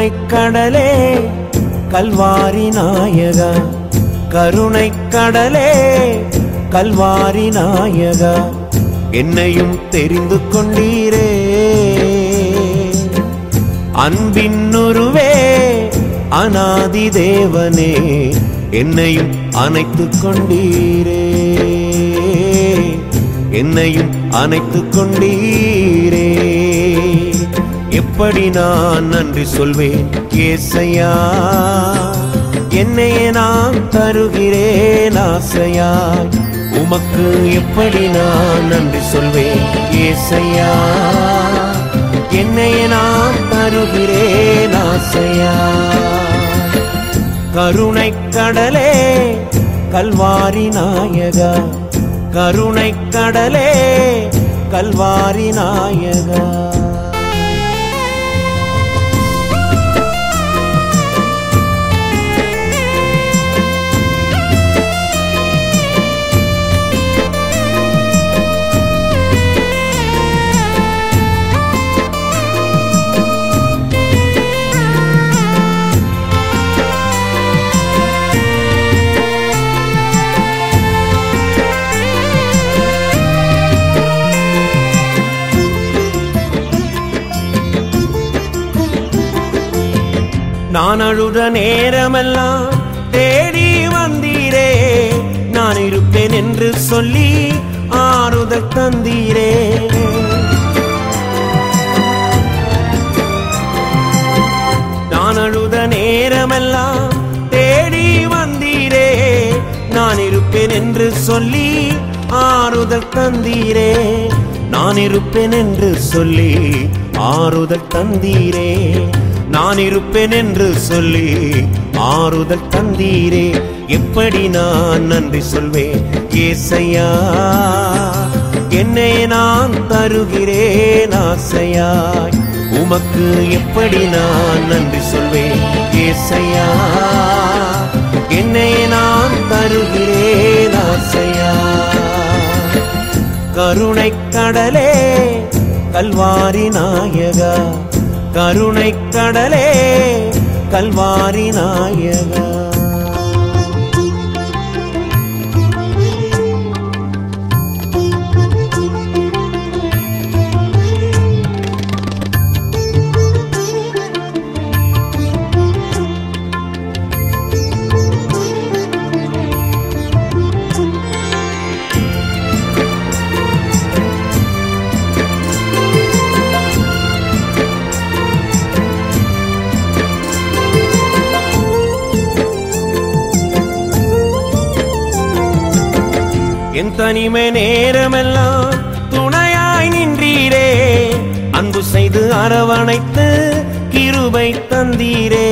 கருணை கடலே கல்வாரி நாயகா கருணை கடலே கல்வாரி நாயகா என்னையும் தெரிந்து கொண்டீரே அன்பின் உருவே அநாதி தேவனே என்னையும் அணைத்துக் கொண்டீரே என்னையும் அணைத்துக் கொண்டீரே எப்படி நான் நன்றி சொல்வேன் ஏசையா என்னையே நான் தருகிறேன் ஆசையாய் உமக்கு எப்படி நான் நன்றி சொல்வேன் ஏசையா என்னையே நான் தருகிறேன் ஆசையா கருணை கடலே கல்வாரி நாயகா கருணை கடலே கல்வாரி நாயகா நான் அழுத நேரமெல்லாம் தேடி வந்தீரே நான் இருப்பேன் என்று சொல்லி ஆறுதல் தந்தீரே நான் அழுத நேரமெல்லாம் தேடி வந்தீரே நான் இருப்பேன் என்று சொல்லி ஆறுதல் தந்தீரே நான் இருப்பேன் என்று சொல்லி ஆறுதல் தந்தீரே நான் இருப்பேன் என்று சொல்லி ஆறுதல் தந்தீரே எப்படி நான் நன்றி சொல்வேன் ஏசையா என்னை நான் தருகிறேன் ஆசையாய் உமக்கு எப்படி நான் நன்றி சொல்வேன் ஏசையா என்னை நான் தருகிறேன் ஆசையா கருணை கடலே கல்வாரி நாயகா கருணை கடலே கல்வாரி நாயகா என் தனிமை நேரமெல்லாம் துணையாய் நின்றீரே அன்பு செய்து அரவணைத்து கிருபை தந்தீரே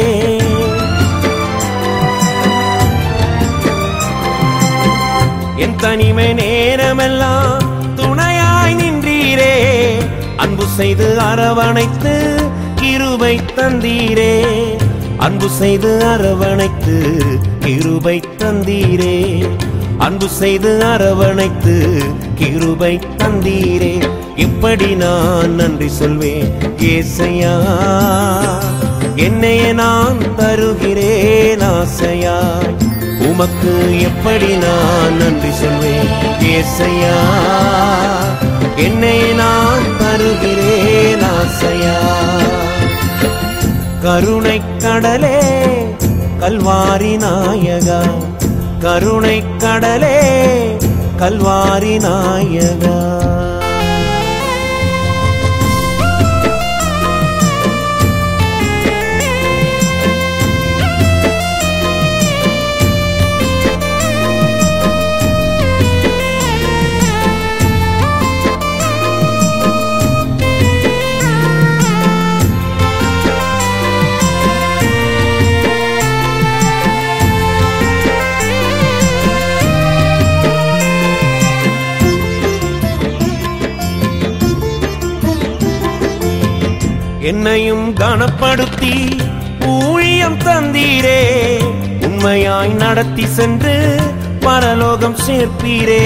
என் தனிமை நேரமெல்லாம் துணையாய் நின்றீரே அன்பு செய்து அரவணைத்து கிருபை தந்தீரே அன்பு செய்து அரவணைத்து கிருபை தந்தீரே அன்பு செய்து அரவணைத்து கிருபை தந்தீரே எப்படி நான் நன்றி சொல்வேன் ஏசையா என்னையே நான் தருகிறேன் ஆசையாய் உமக்கு எப்படி நான் நன்றி சொல்வேன் ஏசையா என்னை நான் தருகிறேன் ஆசையா கருணை கடலே கல்வாரி நாயகா கருணை கடலே கல்வாரி நாயகா என்னையும் கனப்படுத்தி ஊழியம் தந்தீரே உண்மையாய் நடத்தி சென்று பரலோகம் சேர்ப்பீரே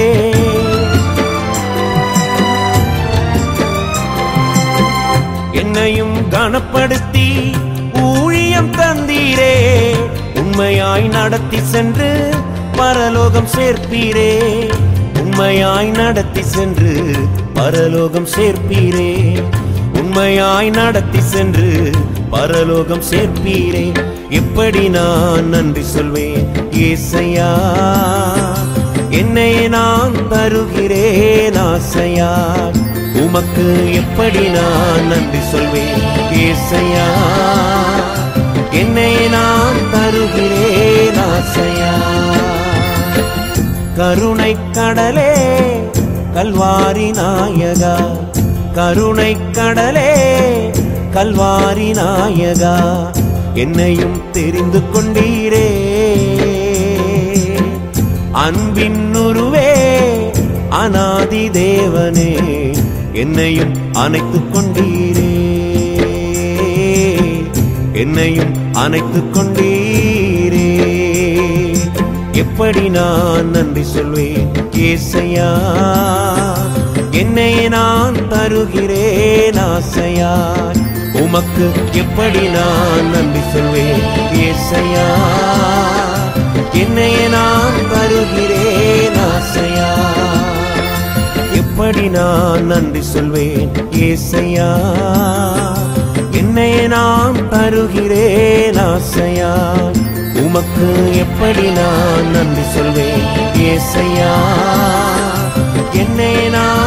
என்னையும் கனப்படுத்தி ஊழியம் ஊழியம் தந்தீரே உண்மையாய் நடத்தி சென்று பரலோகம் சேர்ப்பீரே உண்மையாய் நடத்தி சென்று பரலோகம் சேர்ப்பீரே உண்மையாய் நடத்தி சென்று பரலோகம் சேர்ப்பீரே எப்படி நான் நன்றி சொல்வேன் ஏசையா என்னை நான் தருகிறேன் ஆசையா உமக்கு எப்படி நான் நன்றி சொல்வேன் ஏசையா என்னை நான் தருகிறேன் ஆசையா கருணை கடலே கல்வாரி நாயகா கருணை கடலே கல்வாரி நாயகா என்னையும் தெரிந்து கொண்டீரே அன்பின் உருவே அநாதி தேவனே என்னையும் அணைத்துக் கொண்டீரே என்னையும் அணைத்துக் கொண்டீரே எப்படி நான் நன்றி சொல்வேன் ஏசையா என்னை நான் தருகிறேன் ஆசையாய் உமக்கு எப்படி நான் நன்றி சொல்வேன் ஏசையா என்னை நான் தருகிறேன் ஆசையா எப்படி நான் நன்றி சொல்வேன் ஏசையா என்னை நான் தருகிறேன் ஆசையா உமக்கு எப்படி நான் நன்றி சொல்வேன் ஏசையா என்னை நான்